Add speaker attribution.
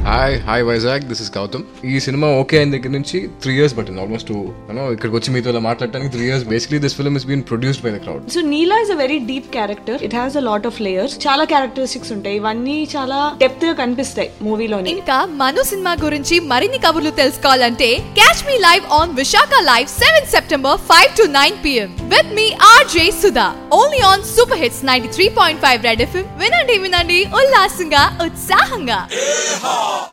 Speaker 1: hi hi Vizag this is Gautham ఈ cinema okay అయిన దగ్గర నుంచి త్రీ ఇయర్స్ పట్టింది ఆల్మోస్ట్ యూనో ఇక్కడికి వచ్చి మీతో ఇలా మాట్లాడటానికి three years basically this film is been produced by the crowd
Speaker 2: so Neela is a very deep character it has a lot of layers చాలా క్యారెక్టరిస్టిక్స్ ఉంటాయి ఇవన్నీ చాలా డెప్త్ గా కనిపిస్తాయి మూవీలోని
Speaker 3: ఇంకా మను సినిమా గురించి మరిన్ని కబుర్లు తెలుసుకోవాలంటే catch me live on Visakha live seven September five to nine PM with me RJ Sudha only on super hits ninety three point five red FM వినండి వినండి ఉల్లాసంగా ఉత్సాహంగా